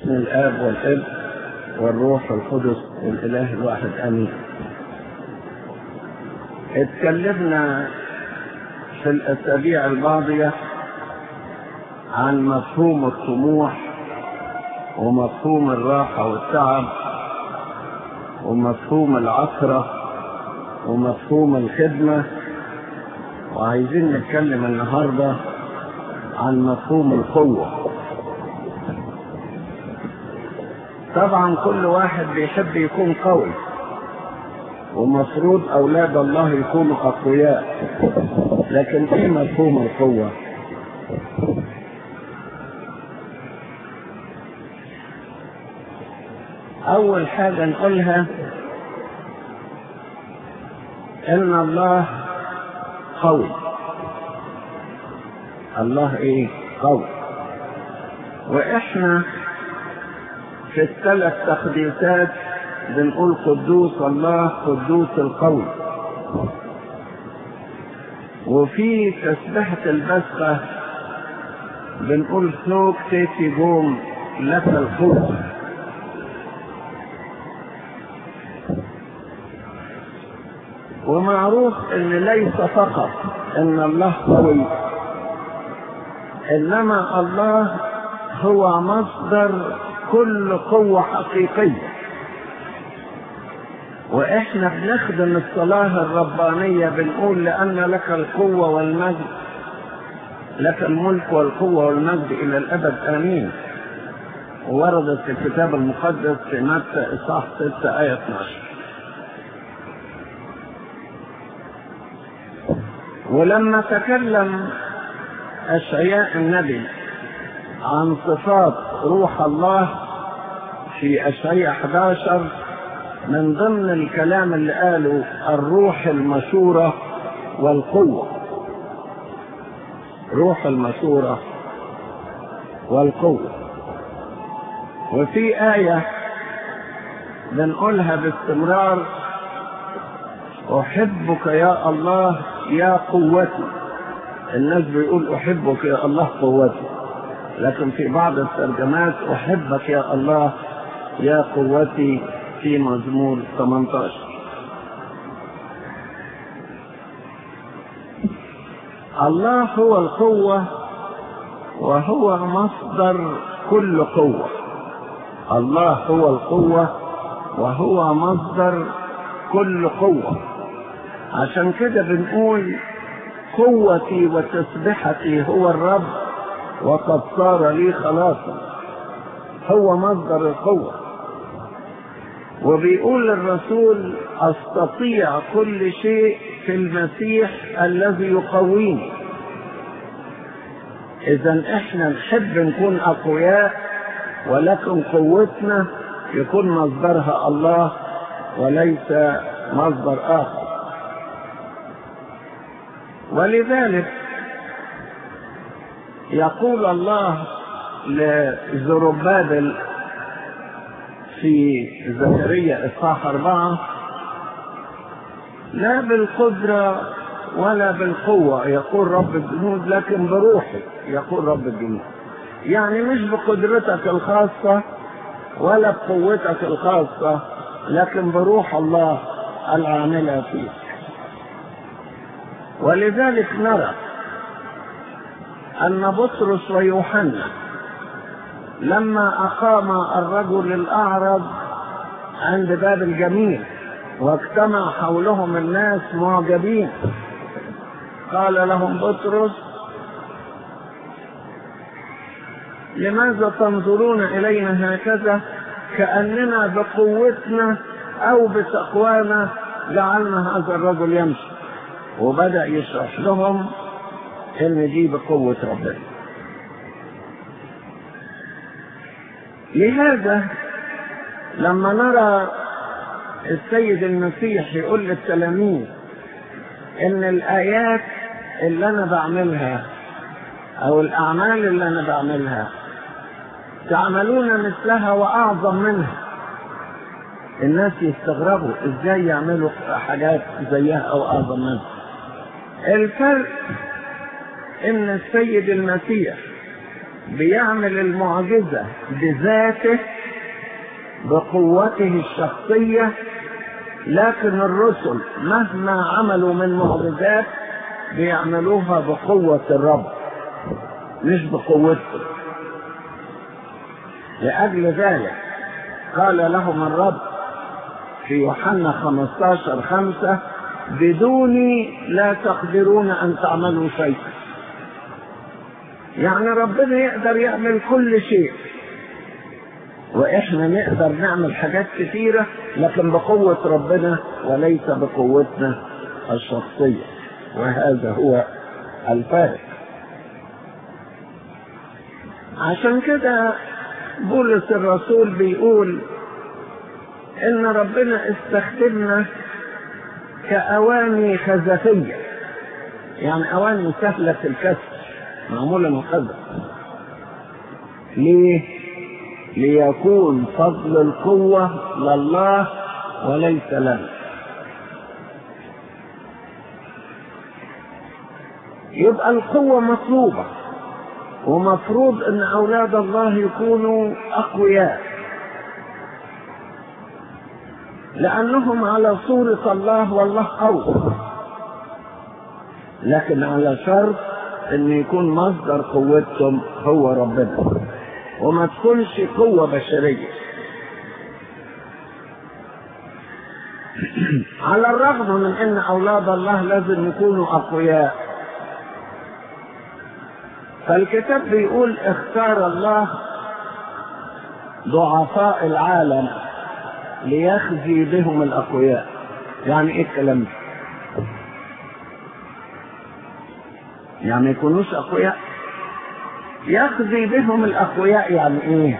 باسم الآب والابن والروح القدس الإله الواحد آمين اتكلمنا في الأسابيع الماضية عن مفهوم الطموح ومفهوم الراحة والتعب ومفهوم العثرة ومفهوم الخدمة وعايزين نتكلم النهاردة عن مفهوم القوة طبعا كل واحد بيحب يكون قوي ومفروض أولاد الله يكونوا أقوياء لكن إيه مفهوم القوة؟ أول حاجة نقولها إن الله قوي الله إيه؟ قوي وإحنا في الثلاث تقديسات بنقول قدوس الله قدوس القوي وفي تسبحة البسخة بنقول ثوك تيتي جوم لك القوة ومعروف ان ليس فقط ان الله قوي انما الله هو مصدر كل قوة حقيقية واحنا بنخدم الصلاة الربانية بنقول لان لك القوة والمجد لك الملك والقوة والمجد الى الابد امين وردت في الكتاب المقدس في متى اصحاح 6 آية 12 ولما تكلم أشعياء النبي عن صفات روح الله في أشعياء 11 من ضمن الكلام اللي قاله الروح المشورة والقوة روح المشورة والقوة وفي آية بنقولها باستمرار أحبك يا الله يا قوتي الناس بيقول أحبك يا الله قوتي لكن في بعض الترجمات أحبك يا الله يا قوتي في مزمور 18 الله هو القوة وهو مصدر كل قوة الله هو القوة وهو مصدر كل قوة عشان كده بنقول قوتي وتسبحتي هو الرب وقد صار لي خلاصا هو مصدر القوة وبيقول الرسول استطيع كل شيء في المسيح الذي يقويني اذا احنا نحب نكون اقوياء ولكن قوتنا يكون مصدرها الله وليس مصدر اخر ولذلك يقول الله لزربابل في زكريا إصحاح أربعة لا بالقدرة ولا بالقوة يقول رب الجنود لكن بروحي يقول رب الجنود يعني مش بقدرتك الخاصة ولا بقوتك الخاصة لكن بروح الله العاملة فيك ولذلك نرى أن بطرس ويوحنا لما أقام الرجل الأعرج عند باب الجميل واجتمع حولهم الناس معجبين قال لهم بطرس لماذا تنظرون إلينا هكذا كأننا بقوتنا أو بتقوانا جعلنا هذا الرجل يمشي وبدأ يشرح لهم ان دي بقوة ربنا لهذا لما نرى السيد المسيح يقول للتلاميذ ان الايات اللي انا بعملها او الاعمال اللي انا بعملها تعملون مثلها واعظم منها الناس يستغربوا ازاي يعملوا حاجات زيها او اعظم منها الفرق ان السيد المسيح بيعمل المعجزة بذاته بقوته الشخصية لكن الرسل مهما عملوا من معجزات بيعملوها بقوة الرب مش بقوته لأجل ذلك قال لهم الرب في يوحنا 15 خمسة بدوني لا تقدرون أن تعملوا شيئا يعني ربنا يقدر يعمل كل شيء واحنا نقدر نعمل حاجات كثيرة لكن بقوة ربنا وليس بقوتنا الشخصية وهذا هو الفارق عشان كده بولس الرسول بيقول ان ربنا استخدمنا كأواني خزفية يعني أواني سهلة الكسر معمولة من خزف ليه؟ ليكون فضل القوة لله وليس لنا يبقى القوة مطلوبة ومفروض ان اولاد الله يكونوا اقوياء لانهم على صورة الله والله قوي لكن على شرط ان يكون مصدر قوتهم هو ربنا وما تكونش قوة بشرية على الرغم من ان اولاد الله لازم يكونوا اقوياء فالكتاب بيقول اختار الله ضعفاء العالم ليخزي بهم الاقوياء يعني ايه الكلام ده يعني يكونوش اقوياء يخزي بهم الاقوياء يعني ايه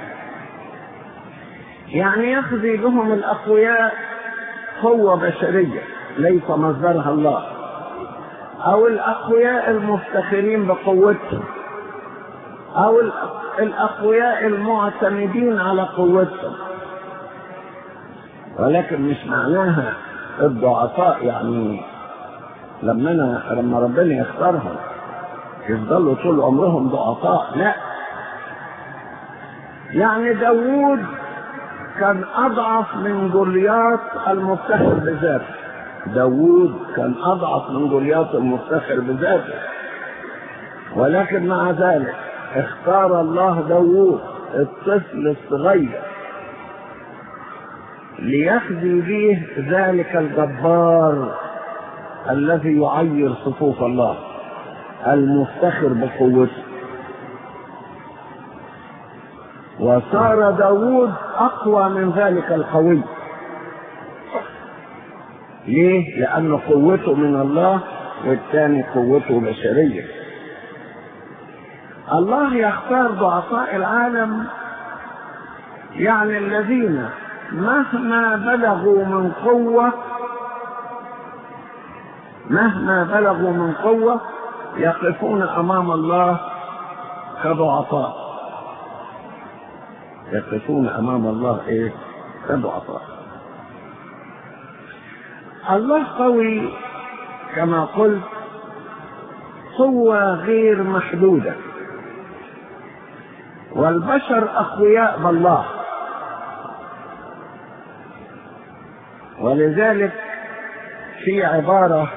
يعني يخزي بهم الاقوياء قوة بشرية ليس مصدرها الله او الاقوياء المفتخرين بقوتهم او الاقوياء المعتمدين على قوتهم ولكن مش معناها الضعفاء يعني لما انا لما ربنا يختارهم يفضلوا طول عمرهم ضعفاء لا يعني داوود كان اضعف من جولياط المفتخر بذاته داوود كان اضعف من جولياط المفتخر بذاته ولكن مع ذلك اختار الله داوود الطفل الصغير ليخزي به ذلك الجبار الذي يعير صفوف الله المفتخر بقوته وصار داوود اقوى من ذلك القوي ليه لان قوته من الله والثاني قوته بشريه الله يختار ضعفاء العالم يعني الذين مهما بلغوا من قوه مهما بلغوا من قوه يقفون امام الله كضعفاء يقفون امام الله ايه كضعفاء الله قوي كما قلت قوة غير محدودة والبشر أقوياء بالله ولذلك في عبارة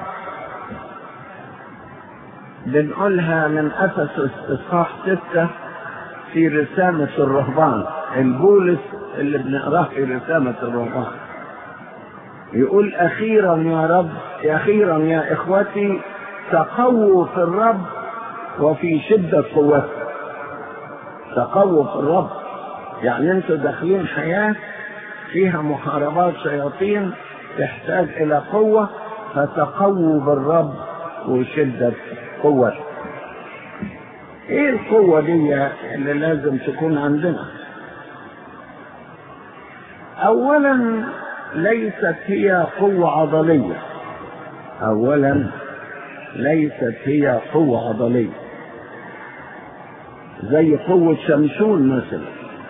بنقولها من أفسس إصحاح ستة في رسالة الرهبان البولس اللي بنقراه في رسالة الرهبان يقول أخيرا يا رب أخيرا يا إخوتي تقووا في الرب وفي شدة قوته تقووا في الرب يعني انتوا داخلين حياة فيها محاربات شياطين تحتاج إلى قوة فتقووا بالرب وشدة قوته ايه القوة دي اللي لازم تكون عندنا اولا ليست هي قوة عضلية اولا ليست هي قوة عضلية زي قوة شمشون مثلا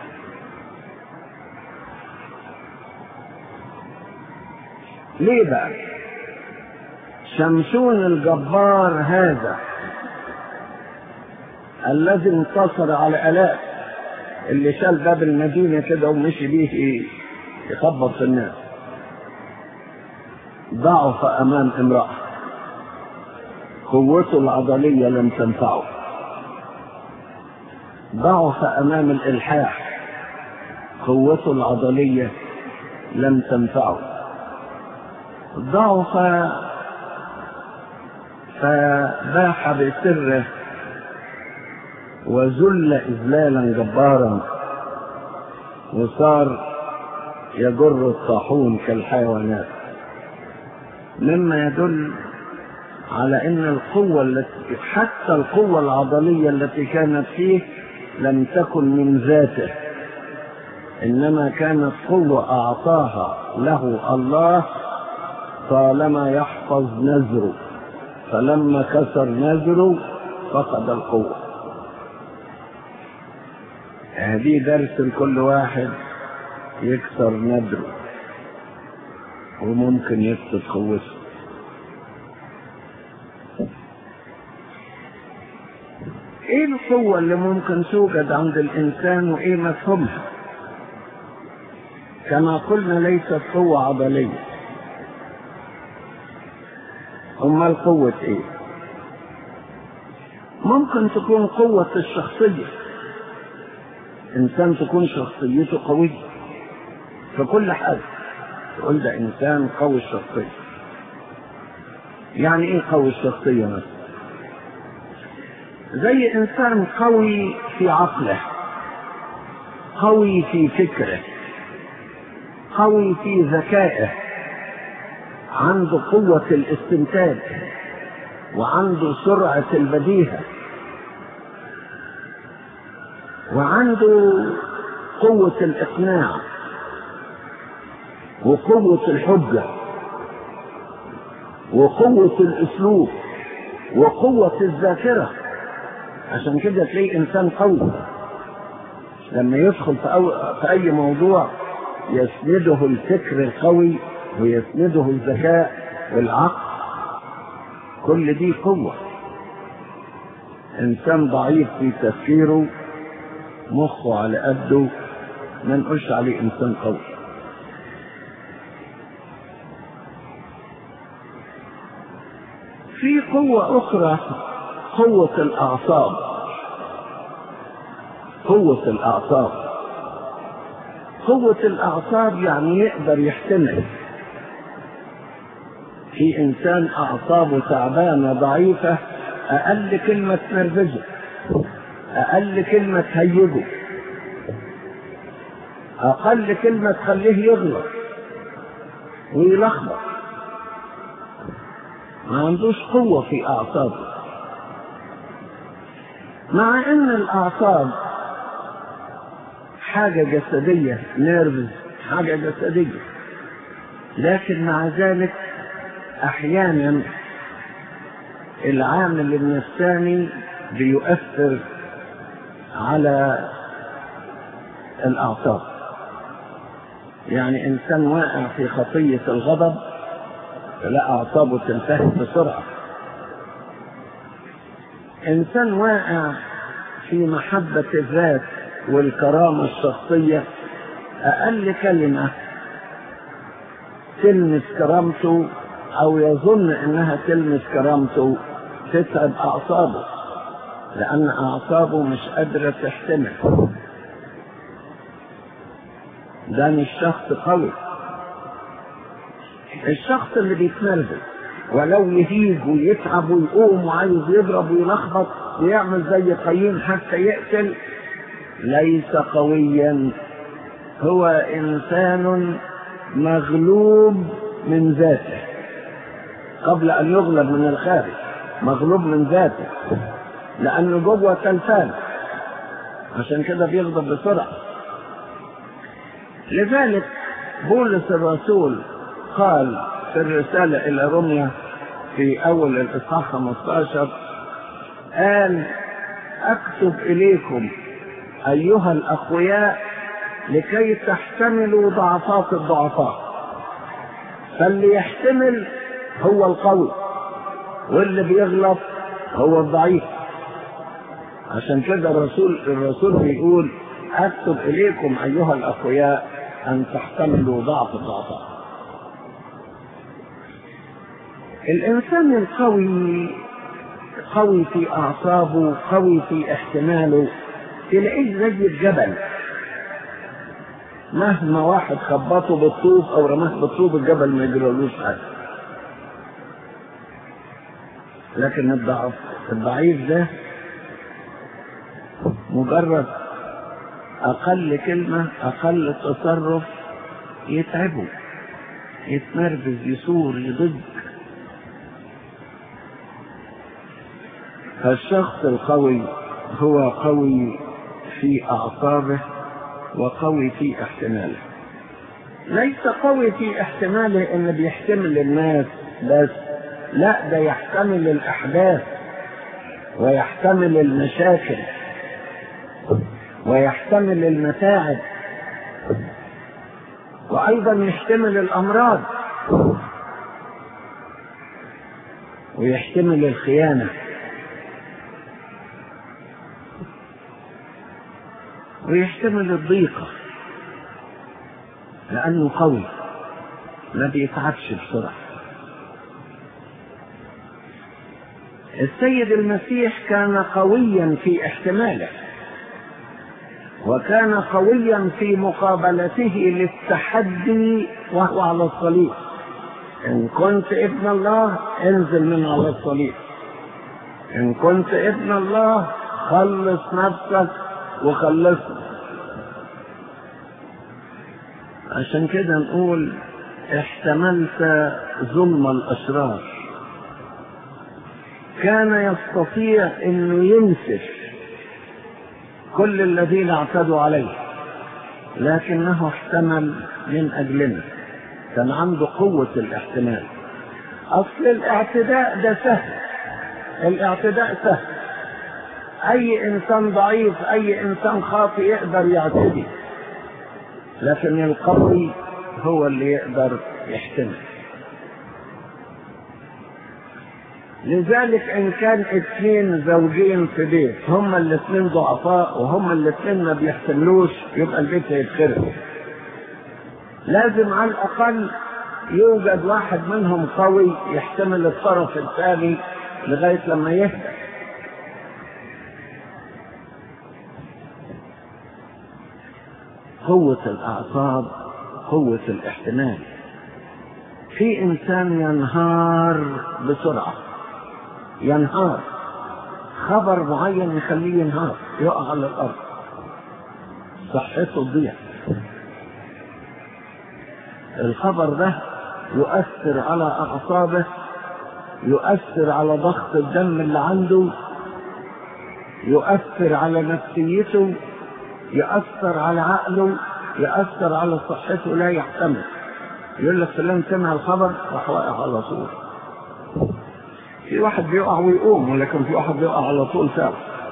ليه بقى شمشون الجبار هذا الذي انتصر على الاف اللي شال باب المدينه كده ومشي بيه يخبط في الناس ضعف امام امراه قوته العضليه لم تنفعه ضعف امام الالحاح قوته العضليه لم تنفعه ضعف فباح بسره وذل اذلالا جبارا وصار يجر الطاحون كالحيوانات مما يدل على ان القوه التي حتى القوه العضليه التي كانت فيه لم تكن من ذاته انما كانت قوه اعطاها له الله طالما يحفظ نذره فلما كسر نذره فقد القوه هذه درس لكل واحد يكسر نذره وممكن يفقد قوته ايه القوة اللي ممكن توجد عند الانسان وايه مفهومها كما قلنا ليست قوة عضلية امال قوة ايه ممكن تكون قوة الشخصية انسان تكون شخصيته قوية في كل حاجة تقول ده انسان قوي الشخصية يعني ايه قوي الشخصية مثلا زي انسان قوي في عقله قوي في فكره قوي في ذكائه عنده قوة الاستنتاج وعنده سرعة البديهة وعنده قوة الإقناع وقوة الحجة وقوة الأسلوب وقوة الذاكرة عشان كده تلاقي إنسان قوي لما يدخل في, أو في أي موضوع يسنده الفكر القوي ويسنده الذكاء والعقل كل دي قوة إنسان ضعيف في تفكيره مخه على قده ما نقولش عليه إنسان قوي في قوة أخرى قوة الأعصاب قوة الأعصاب قوة الأعصاب يعني يقدر يحتمل في إنسان أعصابه تعبانة ضعيفة أقل كلمة تنرفزه أقل كلمة تهيجه أقل كلمة تخليه يغلط ويلخبط ما عندوش قوة في أعصابه مع أن الأعصاب حاجة جسدية نيرفز حاجة جسدية لكن مع ذلك أحيانا العامل النفساني بيؤثر على الأعصاب يعني إنسان واقع في خطية الغضب لا أعصابه تنتهي بسرعة إنسان واقع في محبة الذات والكرامة الشخصية أقل كلمة تلمس كرامته أو يظن إنها تلمس كرامته تتعب أعصابه لأن أعصابه مش قادرة تحتمل ده مش شخص قوي الشخص اللي بيتنرفز ولو يهيج ويتعب ويقوم وعايز يضرب ويلخبط ويعمل زي قيم حتى يقتل ليس قويا هو انسان مغلوب من ذاته قبل ان يغلب من الخارج مغلوب من ذاته لانه جوه تلفان عشان كده بيغضب بسرعه لذلك بولس الرسول قال في الرسالة إلى روميا في أول الإصحاح 15 قال أكتب إليكم أيها الأقوياء لكي تحتملوا ضعفات الضعفاء فاللي يحتمل هو القوي واللي بيغلط هو الضعيف عشان كده الرسول الرسول بيقول اكتب اليكم ايها الاخوياء ان تحتملوا ضعف الضعفاء الانسان القوي قوي في اعصابه قوي في احتماله تلاقيه زي الجبل مهما واحد خبطه بالطوب او رماه بالطوب الجبل ما يجرالوش حاجه لكن الضعف الضعيف ده مجرد اقل كلمه اقل تصرف يتعبه يتنرفز يثور يضج فالشخص القوي هو قوي في اعصابه وقوي في احتماله ليس قوي في احتماله ان بيحتمل الناس بس لا ده يحتمل الاحداث ويحتمل المشاكل ويحتمل المتاعب وايضا يحتمل الامراض ويحتمل الخيانه ويحتمل الضيقة لأنه قوي ما بيتعبش بسرعة السيد المسيح كان قويا في احتماله وكان قويا في مقابلته للتحدي وهو على الصليب إن كنت ابن الله انزل من على الصليب إن كنت ابن الله خلص نفسك وخلصنا عشان كده نقول احتملت ظلم الاشرار كان يستطيع انه ينسف كل الذين اعتدوا عليه لكنه احتمل من اجلنا كان عنده قوة الاحتمال اصل الاعتداء ده سهل الاعتداء سهل اي انسان ضعيف اي انسان خاطئ يقدر يعتدي لكن القوي هو اللي يقدر يحتمل لذلك ان كان اثنين زوجين في بيت هما الاثنين ضعفاء وهما الاثنين ما بيحتملوش يبقى البيت هيتخرب لازم على الاقل يوجد واحد منهم قوي يحتمل الطرف الثاني لغايه لما يهدى قوة الأعصاب قوة الاحتمال في إنسان ينهار بسرعة ينهار خبر معين يخليه ينهار يقع على الأرض صحته تضيع الخبر ده يؤثر على أعصابه يؤثر على ضغط الدم اللي عنده يؤثر على نفسيته يأثر على عقله يأثر على صحته لا يحتمل يقول لك فلان سمع الخبر راح واقع على طول في واحد بيقع ويقوم ولكن في واحد بيقع على طول فعلا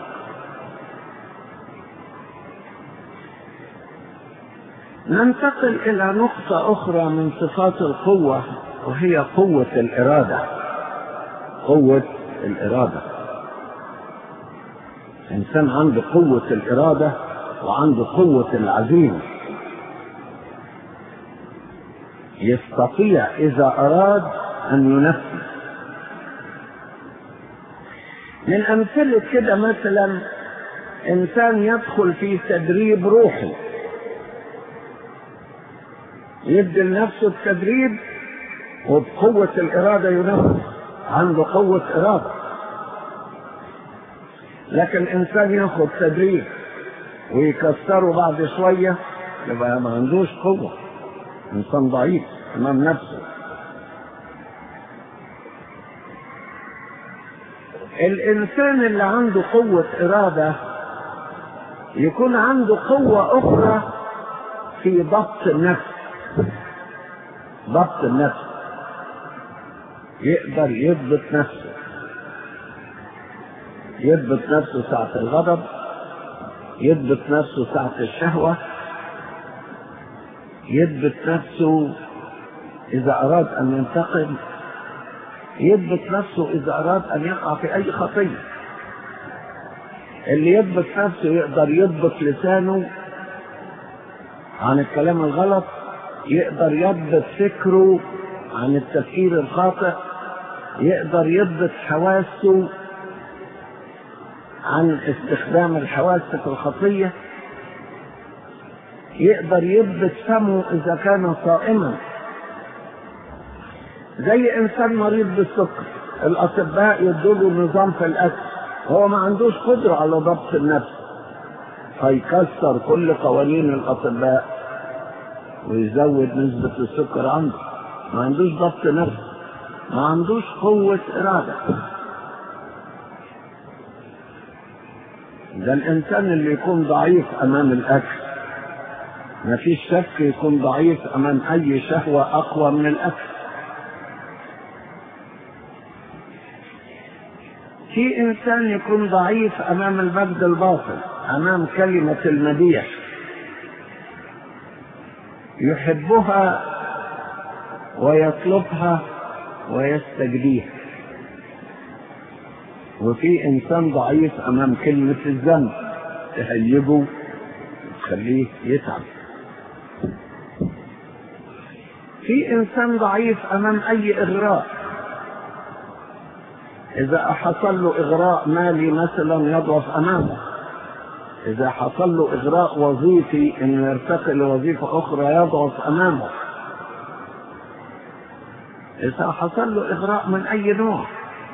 ننتقل إلى نقطة أخرى من صفات القوة وهي قوة الإرادة قوة الإرادة إنسان عنده قوة الإرادة وعنده قوة العزيمة يستطيع إذا أراد أن ينفذ من أمثلة كده مثلا إنسان يدخل في تدريب روحي يدي لنفسه التدريب وبقوة الإرادة ينفذ عنده قوة إرادة لكن إنسان ياخد تدريب ويكسره بعد شوية يبقى ما عندوش قوة إنسان ضعيف أمام نفسه الإنسان اللي عنده قوة إرادة يكون عنده قوة أخرى في ضبط النفس ضبط النفس يقدر يضبط نفسه يضبط نفسه ساعة الغضب يضبط نفسه ساعة الشهوة يضبط نفسه إذا أراد أن ينتقم يضبط نفسه إذا أراد أن يقع في أي خطية اللي يضبط نفسه يقدر يضبط لسانه عن الكلام الغلط يقدر يضبط فكره عن التفكير الخاطئ يقدر يضبط حواسه عن استخدام الحواس في الخطية يقدر يضبط فمه إذا كان صائما زي إنسان مريض بالسكر الأطباء يدوا نظام في الأكل هو ما عندوش قدرة على ضبط النفس فيكسر كل قوانين الأطباء ويزود نسبة السكر عنده ما عندوش ضبط نفس ما عندوش قوة إرادة ده الإنسان اللي يكون ضعيف أمام الأكل ما فيش شك يكون ضعيف أمام أي شهوة أقوى من الأكل في إنسان يكون ضعيف أمام المجد الباطل أمام كلمة المديح يحبها ويطلبها ويستجديها وفي انسان ضعيف امام كلمة الذنب تهيجه وتخليه يتعب في انسان ضعيف امام اي اغراء اذا حصل له اغراء مالي مثلا يضعف امامه اذا حصل له اغراء وظيفي انه يرتقي لوظيفة اخرى يضعف امامه اذا حصل له اغراء من اي نوع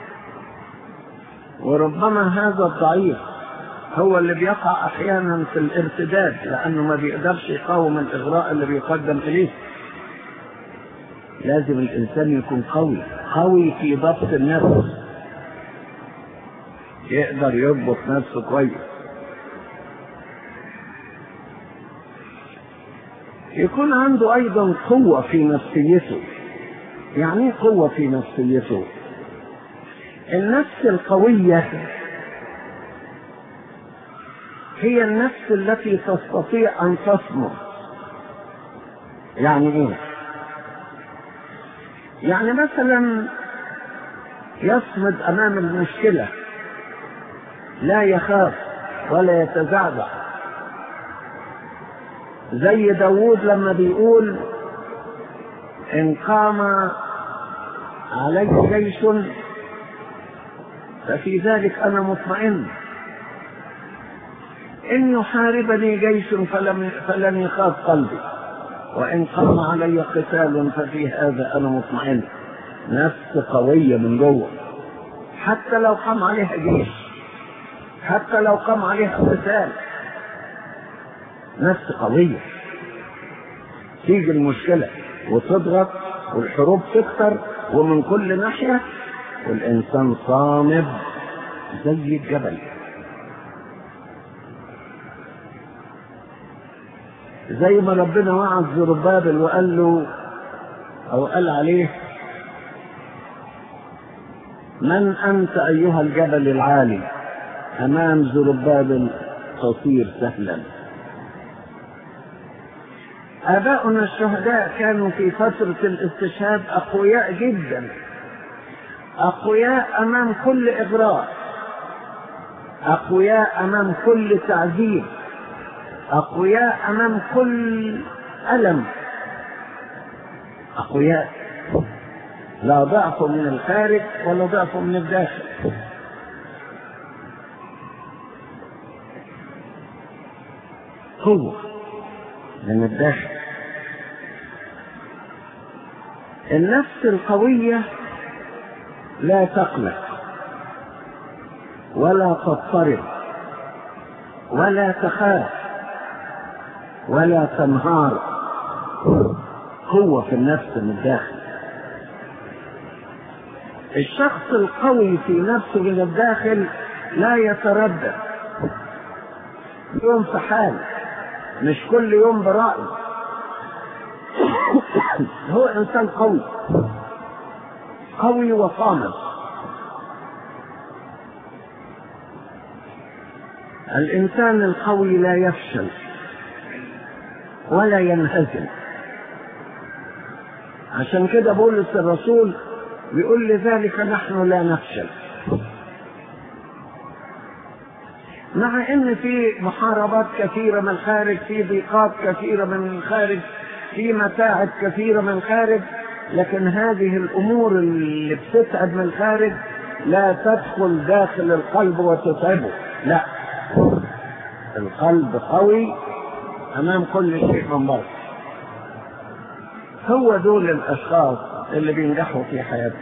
وربما هذا الضعيف هو اللي بيقع احيانا في الارتداد لانه ما بيقدرش يقاوم الاغراء اللي بيقدم اليه لازم الانسان يكون قوي قوي في ضبط النفس يقدر يضبط نفسه كويس يكون عنده ايضا قوة في نفسيته يعني ايه قوة في نفسيته النفس القوية هي النفس التي تستطيع ان تصمد يعني ايه يعني مثلا يصمد امام المشكلة لا يخاف ولا يتزعزع زي داوود لما بيقول ان قام علي جيش ففي ذلك انا مطمئن ان يحاربني جيش فلم فلن يخاف قلبي وان قام علي قتال ففي هذا انا مطمئن نفس قويه من جوه حتى لو قام عليها جيش حتى لو قام عليها قتال نفس قويه تيجي المشكله وتضغط والحروب تكتر ومن كل ناحيه والانسان صامد زي الجبل زي ما ربنا وعد زربابل وقال له او قال عليه من انت ايها الجبل العالي امام زربابل تصير سهلا اباؤنا الشهداء كانوا في فتره الاستشهاد اقوياء جدا اقوياء امام كل اغراء اقوياء امام كل تعذيب اقوياء امام كل الم اقوياء لا ضعف من الخارج ولا ضعف من الداخل قوة من الداخل النفس القوية لا تقلق ولا تضطرب ولا تخاف ولا تنهار قوة في النفس من الداخل الشخص القوي في نفسه من الداخل لا يتردد يوم في حال مش كل يوم برأي هو انسان قوي قوي وصامد الانسان القوي لا يفشل ولا ينهزم عشان كده بولس الرسول بيقول لذلك نحن لا نفشل مع ان في محاربات كثيرة من الخارج في ضيقات كثيرة من الخارج في متاعب كثيرة من الخارج لكن هذه الامور اللي بتتعب من الخارج لا تدخل داخل القلب وتتعبه لا القلب قوي امام كل شيء من بره هو دول الاشخاص اللي بينجحوا في حياتهم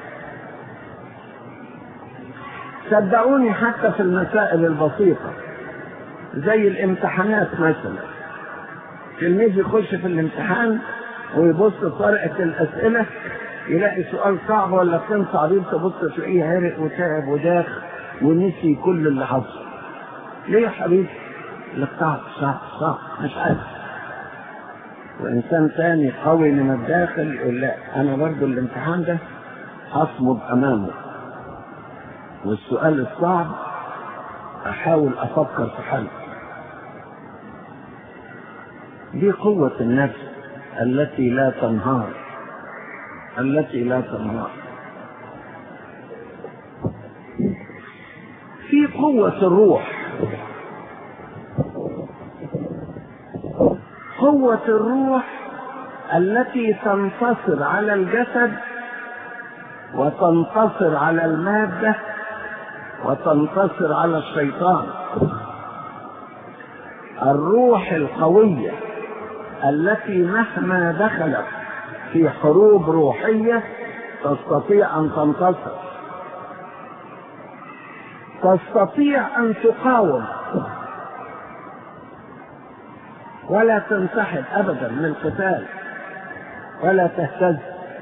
صدقوني حتى في المسائل البسيطة زي الامتحانات مثلا تلميذ يخش في الامتحان ويبص في ورقة الأسئلة يلاقي سؤال صعب ولا اثنين صعبين تبص تلاقيه عرق وتعب وداخ ونسي كل اللي حصل. ليه يا حبيبي؟ لك صعب صعب صعب مش عارف. وإنسان تاني قوي من الداخل يقول لا أنا برضه الامتحان ده هصمد أمامه. والسؤال الصعب أحاول أفكر في حل. دي قوة النفس التي لا تنهار التي لا تنهار في قوة الروح قوة الروح التي تنتصر على الجسد وتنتصر على المادة وتنتصر على الشيطان الروح القويه التي مهما دخلت في حروب روحية تستطيع أن تنتصر تستطيع أن تقاوم ولا تنسحب أبدا من القتال ولا تهتز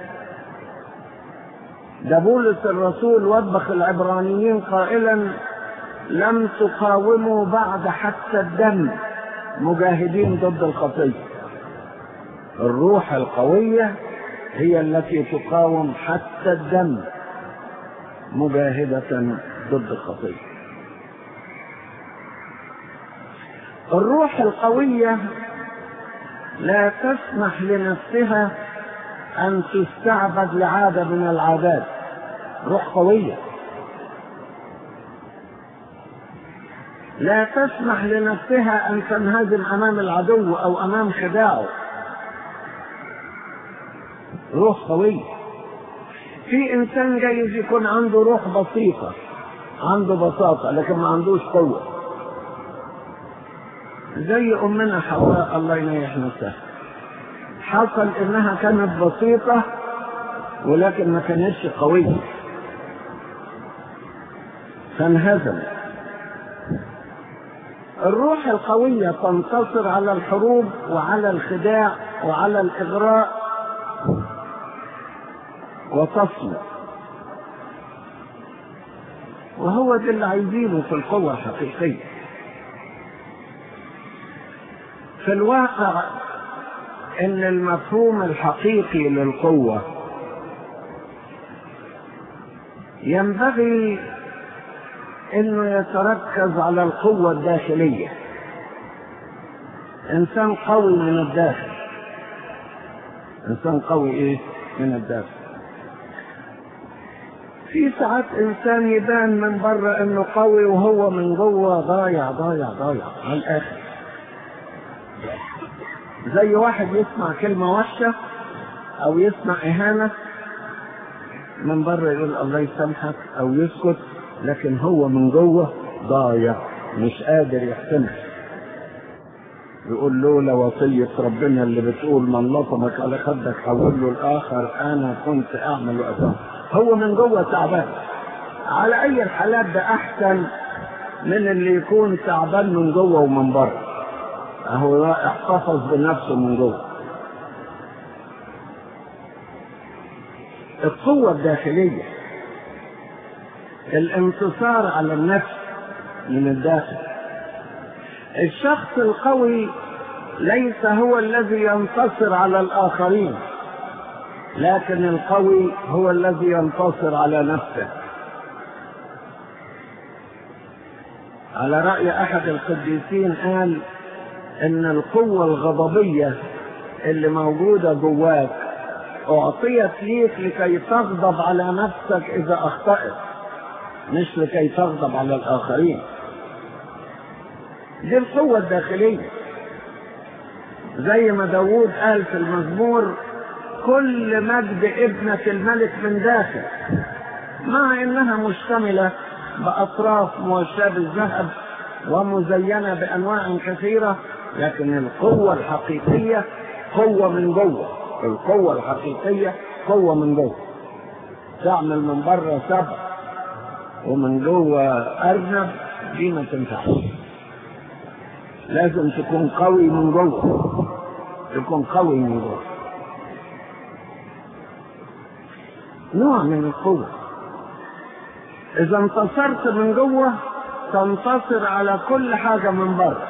ده بولس الرسول وبخ العبرانيين قائلا لم تقاوموا بعد حتى الدم مجاهدين ضد الخطيه الروح القوية هي التي تقاوم حتى الدم مجاهدة ضد الخطية الروح القوية لا تسمح لنفسها أن تستعبد لعادة من العادات روح قوية لا تسمح لنفسها أن تنهزم أمام العدو أو أمام خداعه روح قوية في إنسان جايز يكون عنده روح بسيطة عنده بساطة لكن ما عندوش قوة زي أمنا حواء الله ينيح نفسها حصل إنها كانت بسيطة ولكن ما كانتش قوية فانهزمت الروح القوية تنتصر على الحروب وعلى الخداع وعلى الإغراء وتصمت وهو ده اللي عايزينه في القوة الحقيقية في الواقع ان المفهوم الحقيقي للقوة ينبغي انه يتركز على القوة الداخلية انسان قوي من الداخل انسان قوي ايه من الداخل في ساعات انسان يبان من بره انه قوي وهو من جوه ضايع ضايع ضايع على الاخر زي واحد يسمع كلمة وحشة او يسمع اهانة من بره يقول الله يسامحك او يسكت لكن هو من جوه ضايع مش قادر يحتمل يقول لولا وصية ربنا اللي بتقول من لطمك على خدك حول له الآخر أنا كنت أعمل وأسامح هو من جوه تعبان على أي الحالات ده أحسن من اللي يكون تعبان من جوه ومن بره أهو احتفظ بنفسه من جوه القوة الداخلية الانتصار على النفس من الداخل الشخص القوي ليس هو الذي ينتصر على الآخرين لكن القوي هو الذي ينتصر على نفسه على رأي أحد القديسين قال إن القوة الغضبية اللي موجودة جواك أعطيت ليك لكي تغضب على نفسك إذا أخطأت مش لكي تغضب على الآخرين دي القوة الداخلية زي ما داوود قال في المزمور كل مجد ابنة الملك من داخل مع انها مشتملة باطراف موشاة بالذهب ومزينة بانواع كثيرة لكن القوة الحقيقية قوة من جوه القوة الحقيقية قوة من جوه تعمل من بره سبع ومن جوه ارنب دي ما تنفعش لازم تكون قوي من جوه تكون قوي من جوه نوع من القوة إذا انتصرت من جوه تنتصر على كل حاجة من بره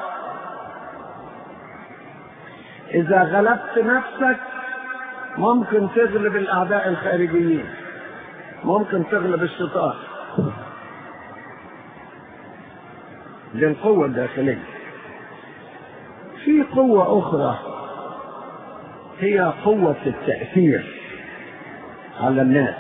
إذا غلبت نفسك ممكن تغلب الأعداء الخارجيين ممكن تغلب الشيطان دي القوة الداخلية في قوة أخرى هي قوة التأثير على الناس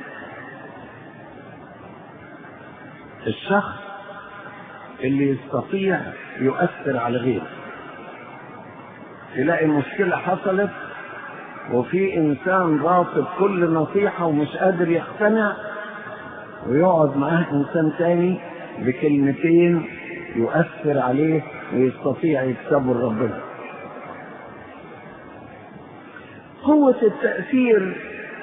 الشخص اللي يستطيع يؤثر على غيره تلاقي مشكلة حصلت وفي إنسان رافض كل نصيحة ومش قادر يقتنع ويقعد معاه إنسان تاني بكلمتين يؤثر عليه ويستطيع يكسبه لربنا قوة التأثير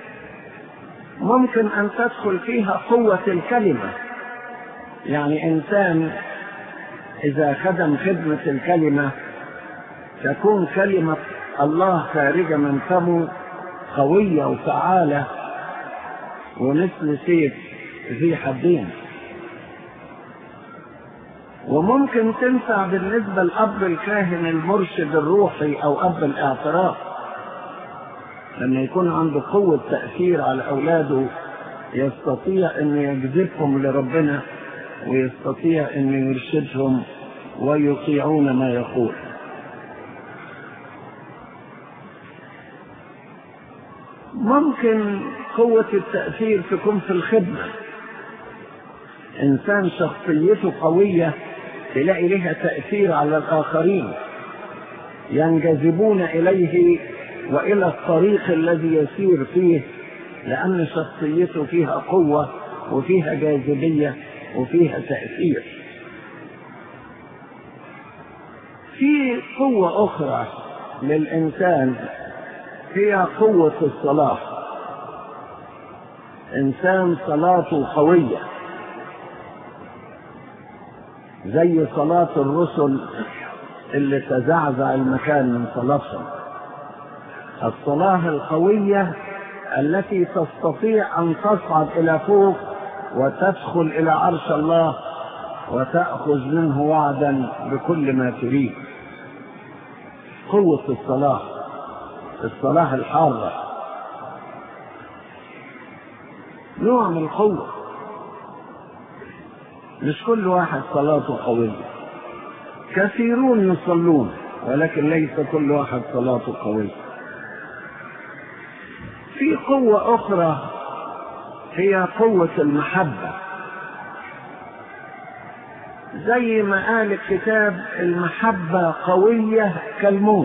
ممكن أن تدخل فيها قوة الكلمة يعني إنسان إذا خدم خدمة الكلمة تكون كلمة الله خارجة من فمه قوية وفعالة ومثل سيف ذي حدين وممكن تنفع بالنسبة لأب الكاهن المرشد الروحي أو أب الاعتراف لما يكون عنده قوة تأثير على أولاده يستطيع أن يجذبهم لربنا ويستطيع أن يرشدهم ويطيعون ما يقول ممكن قوة التأثير تكون في الخدمة إنسان شخصيته قوية تلاقي لها تأثير على الآخرين ينجذبون إليه وإلى الطريق الذي يسير فيه لأن شخصيته فيها قوة وفيها جاذبية وفيها تأثير في قوة أخرى للإنسان هي قوة الصلاة إنسان صلاته قوية زي صلاة الرسل اللي تزعزع المكان من صلاتهم الصلاة القوية التي تستطيع أن تصعد إلى فوق وتدخل إلى عرش الله وتأخذ منه وعدا بكل ما تريد قوة الصلاة الصلاة الحارة نوع من القوة مش كل واحد صلاته قوية كثيرون يصلون ولكن ليس كل واحد صلاته قوية في قوة أخرى هي قوة المحبة زي ما قال الكتاب المحبة قوية كالموت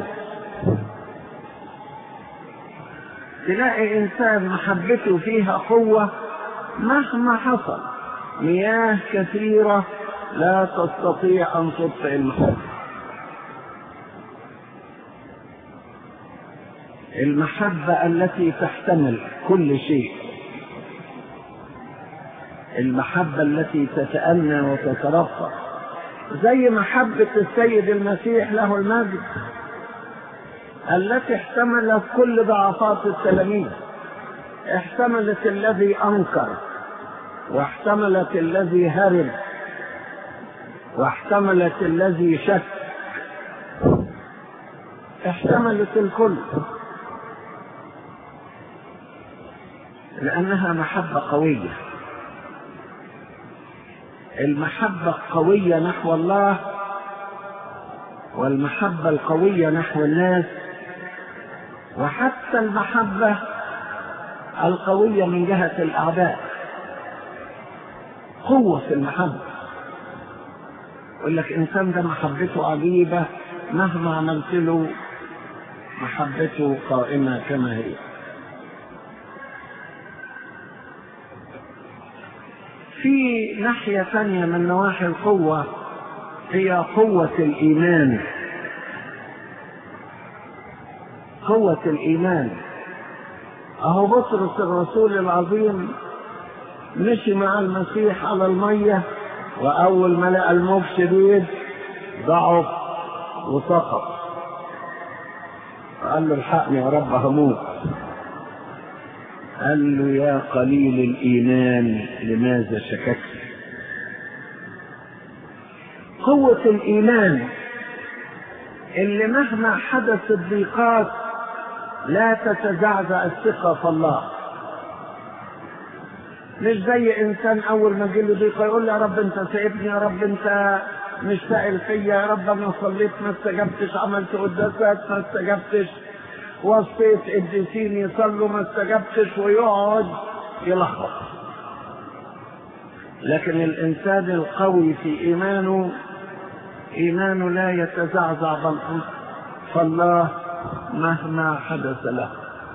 تلاقي إنسان محبته فيها قوة مهما حصل مياه كثيرة لا تستطيع أن تطفئ المحبة المحبة التي تحتمل كل شيء المحبة التي تتأنى وتترفع زي محبة السيد المسيح له المجد التي احتملت كل ضعفات التلاميذ احتملت الذي انكر واحتملت الذي هرب واحتملت الذي شك احتملت الكل لانها محبه قويه المحبه القويه نحو الله والمحبه القويه نحو الناس وحتى المحبة القوية من جهة الأعداء قوة في المحبة يقول لك انسان ده محبته عجيبة مهما عملت له محبته قائمة كما هي في ناحية ثانية من نواحي القوة هي قوة الإيمان قوة الإيمان أهو بطرس الرسول العظيم مشي مع المسيح على المية وأول ما لقى الموج شديد ضعف وسقط قال له الحقني يا رب هموت قال له يا قليل الإيمان لماذا شككت قوة الإيمان اللي مهما حدث الضيقات لا تتزعزع الثقة في الله مش زي انسان اول ما جه له ضيقه يقول يا رب انت سايبني يا رب انت مش سائل فيا يا رب انا صليت ما استجبتش عملت قداسات ما استجبتش وصيت قديسين يصلوا ما استجبتش ويقعد يلخبط لكن الانسان القوي في ايمانه ايمانه لا يتزعزع بل فالله مهما حدث له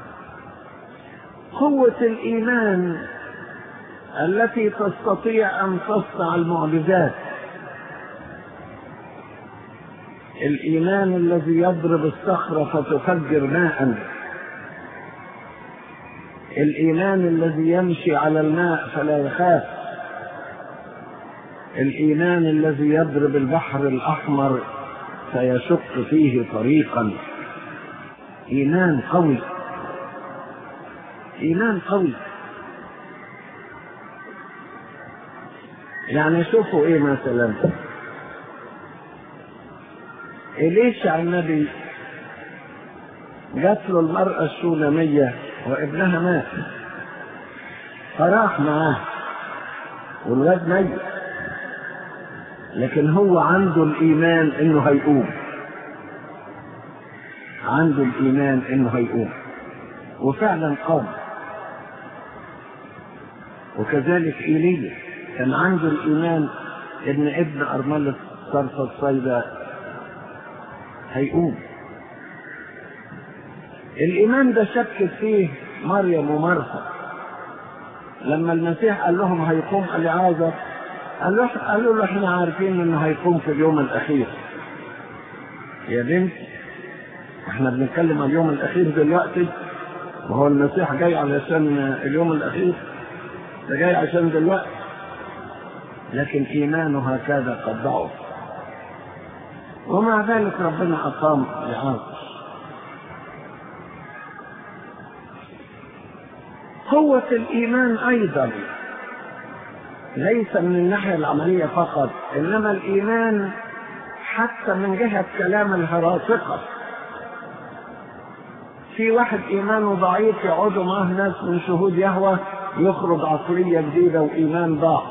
قوه الايمان التي تستطيع ان تصنع المعجزات الايمان الذي يضرب الصخره فتفجر ماء الايمان الذي يمشي على الماء فلا يخاف الايمان الذي يضرب البحر الاحمر فيشق فيه طريقا ايمان قوي ايمان قوي يعني شوفوا ايه مثلا إليشع النبي جات له المرأة الشونامية وابنها مات فراح معاه والواد ميت لكن هو عنده الإيمان إنه هيقوم عنده الإيمان إنه هيقوم وفعلا قام وكذلك إيليا كان عنده الإيمان إن ابن أرملة صرف الصيدة هيقوم الإيمان ده شكت فيه مريم ومرثا لما المسيح قال لهم هيقوم العازر قال له قالوا له احنا عارفين انه هيقوم في اليوم الاخير يا بنت احنا بنتكلم عن اليوم الاخير دلوقتي وهو المسيح جاي علشان اليوم الاخير ده جاي عشان دلوقتي لكن ايمانه هكذا قد ضعف ومع ذلك ربنا اقام لعازر قوة الإيمان أيضا ليس من الناحية العملية فقط إنما الإيمان حتى من جهة كلام الهراطقة في واحد إيمانه ضعيف يقعدوا معاه ناس من شهود يهوى يخرج عقلية جديدة وإيمان ضعف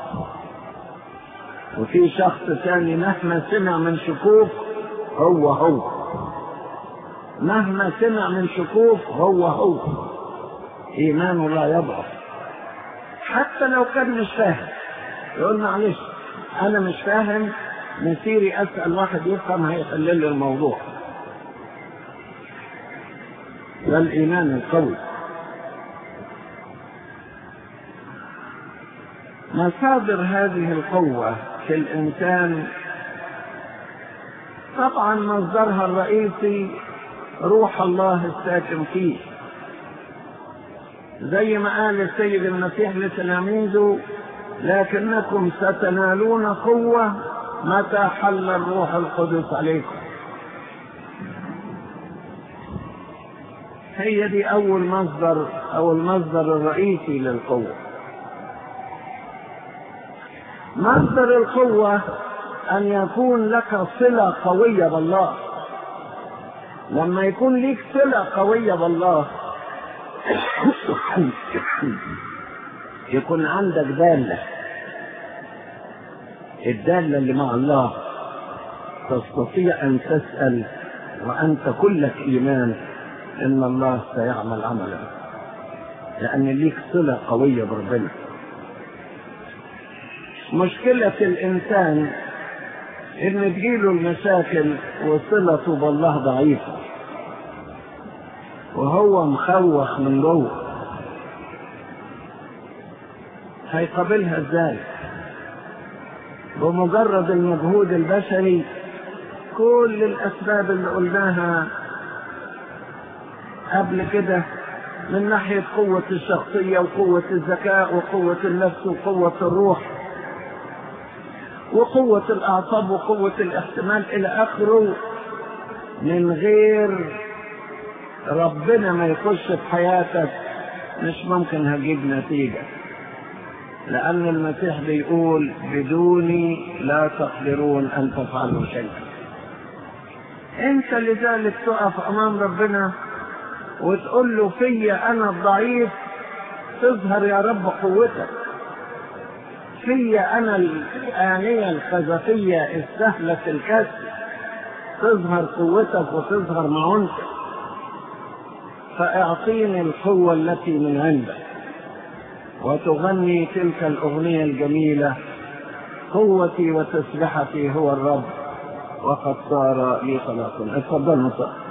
وفي شخص ثاني مهما سمع من شكوك هو هو مهما سمع من شكوك هو هو ايمانه لا يضعف حتى لو كان مش فاهم يقول معلش انا مش فاهم مسيري اسال واحد يفهم هيحل لي الموضوع ده الايمان القوي مصادر هذه القوه في الانسان طبعا مصدرها الرئيسي روح الله الساكن فيه زي ما قال السيد المسيح لتلاميذه لكنكم ستنالون قوة متى حل الروح القدس عليكم هي دي أول مصدر أو المصدر الرئيسي للقوة مصدر القوة أن يكون لك صلة قوية بالله لما يكون ليك صلة قوية بالله يكون عندك دالة الدالة اللي مع الله تستطيع أن تسأل وأنت كلك إيمان إن الله سيعمل عملا لأن ليك صلة قوية بربنا مشكلة الإنسان ان تجيله المشاكل وصلته بالله ضعيفة وهو مخوخ من جوه هيقابلها ازاي بمجرد المجهود البشري كل الاسباب اللي قلناها قبل كده من ناحية قوة الشخصية وقوة الذكاء وقوة النفس وقوة الروح وقوة الأعصاب وقوة الاحتمال إلى آخره من غير ربنا ما يخش في حياتك مش ممكن هجيب نتيجة لأن المسيح بيقول بدوني لا تقدرون أن تفعلوا شيئا أنت لذلك تقف أمام ربنا وتقول له فيا أنا الضعيف تظهر يا رب قوتك فيا أنا الآنية الخزفية السهلة الكسر تظهر قوتك وتظهر معونتك فاعطيني القوة التي من عندك وتغني تلك الأغنية الجميلة قوتي وتسبحتي هو الرب وقد صار لي خلاص اتفضل مصر